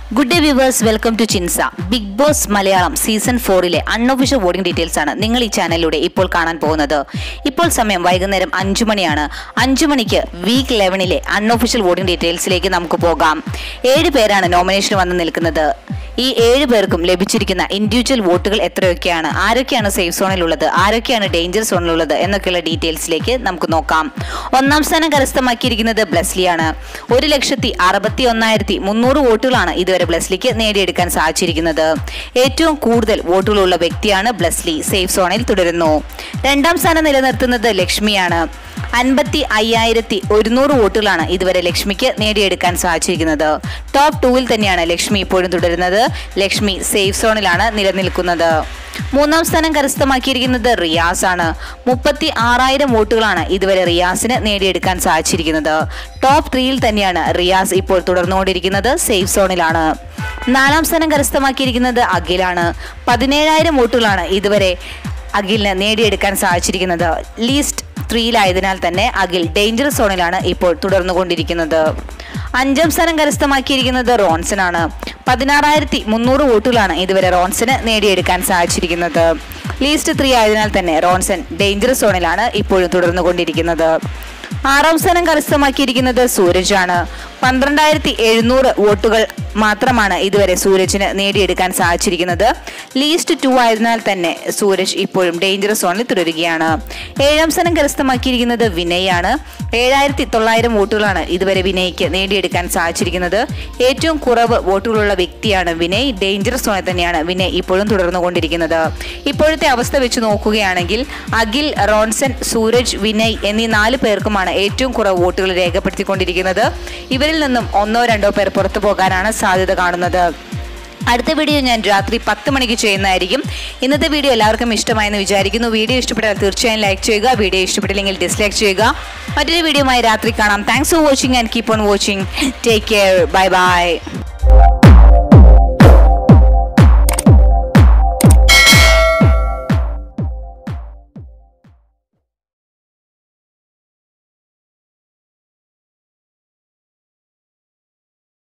good day viewers welcome to ചിൻസ big boss Malayalam season ഫോറിലെ unofficial voting details ആണ് നിങ്ങൾ ഈ ചാനലിലൂടെ ഇപ്പോൾ കാണാൻ പോകുന്നത് ഇപ്പോൾ സമയം വൈകുന്നേരം അഞ്ചു മണിയാണ് അഞ്ചു മണിക്ക് വീക്ക് ലെവനിലെ അൺഒഫീഷ്യൽ വോട്ടിംഗ് ഡീറ്റെയിൽസിലേക്ക് നമുക്ക് പോകാം ഏഴ് പേരാണ് നോമിനേഷൻ വന്ന് നിൽക്കുന്നത് ഈ ഏഴ് പേർക്കും ലഭിച്ചിരിക്കുന്ന ഇൻഡിവിജ്വൽ വോട്ടുകൾ എത്രയൊക്കെയാണ് ആരൊക്കെയാണ് സേഫ് സോണിലുള്ളത് ആരൊക്കെയാണ് ഡേഞ്ചർ സോണിലുള്ളത് എന്നൊക്കെയുള്ള ഡീറ്റെയിൽസിലേക്ക് നമുക്ക് നോക്കാം ഒന്നാം സ്ഥാനം കരസ്ഥമാക്കിയിരിക്കുന്നത് ബ്ലസ്ലിയാണ് ഒരു ലക്ഷത്തി അറുപത്തി ഒന്നായിരത്തി മുന്നൂറ് വോട്ടുകളാണ് ഇതുവരെ ബ്ലസ്ലിക്ക് നേടിയെടുക്കാൻ സാധിച്ചിരിക്കുന്നത് ഏറ്റവും കൂടുതൽ വോട്ടുകളുള്ള വ്യക്തിയാണ് ബ്ലസ്ലി സേഫ് സോണിൽ തുടരുന്നു രണ്ടാം സ്ഥാനം നിലനിർത്തുന്നത് ലക്ഷ്മിയാണ് അൻപത്തി അയ്യായിരത്തി ഒരുന്നൂറ് വോട്ടുകളാണ് ഇതുവരെ ലക്ഷ്മിക്ക് നേടിയെടുക്കാൻ സാധിച്ചിരിക്കുന്നത് ടോപ്പ് ടൂവിൽ തന്നെയാണ് ലക്ഷ്മി ഇപ്പോഴും തുടരുന്നത് ലക്ഷ്മി സേഫ് സോണിലാണ് നിലനിൽക്കുന്നത് മൂന്നാം സ്ഥാനം കരസ്ഥമാക്കിയിരിക്കുന്നത് റിയാസ് ആണ് മുപ്പത്തി ആറായിരം വോട്ടുകളാണ് ഇതുവരെ റിയാസിന് നേടിയെടുക്കാൻ സാധിച്ചിരിക്കുന്നത് ടോപ്പ് ത്രീയിൽ തന്നെയാണ് റിയാസ് ഇപ്പോൾ തുടർന്നുകൊണ്ടിരിക്കുന്നത് സേഫ് സോണിലാണ് നാലാം സ്ഥാനം കരസ്ഥമാക്കിയിരിക്കുന്നത് അഖിലാണ് പതിനേഴായിരം വോട്ടുകളാണ് ഇതുവരെ അഖിലിന് നേടിയെടുക്കാൻ സാധിച്ചിരിക്കുന്നത് ലീസ്റ്റ് ത്രീയിലായതിനാൽ തന്നെ അഖിൽ ഡേഞ്ചർ സോണിലാണ് ഇപ്പോൾ തുടർന്നുകൊണ്ടിരിക്കുന്നത് അഞ്ചാം സ്ഥാനം കരസ്ഥമാക്കിയിരിക്കുന്നത് റോൺസൺ ആണ് പതിനാറായിരത്തി മുന്നൂറ് വോട്ടുകളാണ് ഇതുവരെ റോൺസന് നേടിയെടുക്കാൻ സാധിച്ചിരിക്കുന്നത് ലീസ്റ്റ് ത്രീ ആയതിനാൽ തന്നെ റോൺസൺ ഡേഞ്ചർ സോണിലാണ് ഇപ്പോഴും തുടർന്നുകൊണ്ടിരിക്കുന്നത് ആറാം സ്ഥാനം കരസ്ഥമാക്കിയിരിക്കുന്നത് സൂരജാണ് പന്ത്രണ്ടായിരത്തി എഴുന്നൂറ് വോട്ടുകൾ മാത്രമാണ് ഇതുവരെ സൂരജിന് നേടിയെടുക്കാൻ സാധിച്ചിരിക്കുന്നത് ലീസ്റ്റ് ടു ആയതിനാൽ തന്നെ സൂരജ് ഇപ്പോഴും ഡേഞ്ചർ സോണിൽ തുടരുകയാണ് ഏഴാം സ്ഥാനം കരസ്ഥമാക്കിയിരിക്കുന്നത് വിനയാണ് ഏഴായിരത്തി തൊള്ളായിരം വോട്ടുകളാണ് ഇതുവരെ വിനയ്ക്ക് നേടിയെടുക്കാൻ സാധിച്ചിരിക്കുന്നത് ഏറ്റവും കുറവ് വോട്ടുകളുള്ള വ്യക്തിയാണ് വിനയ് ഡേഞ്ചർ സോണിൽ തന്നെയാണ് വിനയ് ഇപ്പോഴും തുടർന്നുകൊണ്ടിരിക്കുന്നത് ഇപ്പോഴത്തെ അവസ്ഥ വെച്ച് നോക്കുകയാണെങ്കിൽ അഖിൽ റോൺസൺ സൂരജ് വിനയ് എന്നീ നാല് പേർക്കുമാണ് ഏറ്റവും കുറവ് വോട്ടുകൾ രേഖപ്പെടുത്തിക്കൊണ്ടിരിക്കുന്നത് ഇവരിൽ നിന്നും ഒന്നോ രണ്ടോ പേർ പുറത്തു പോകാനാണ് സാധ്യത കാണുന്നത് അടുത്ത വീഡിയോ ഞാൻ രാത്രി പത്ത് മണിക്ക് ചെയ്യുന്നതായിരിക്കും ഇന്നത്തെ വീഡിയോ എല്ലാവർക്കും ഇഷ്ടമായെന്ന് വിചാരിക്കുന്നു വീഡിയോ ഇഷ്ടപ്പെട്ടാൽ തീർച്ചയായും ലൈക്ക് ചെയ്യുക വീഡിയോ ഇഷ്ടപ്പെട്ടില്ലെങ്കിൽ ഡിസ്ലൈക്ക് ചെയ്യുക മറ്റൊരു വീഡിയോയുമായി രാത്രി കാണാം thanks for watching and keep on watching take care bye by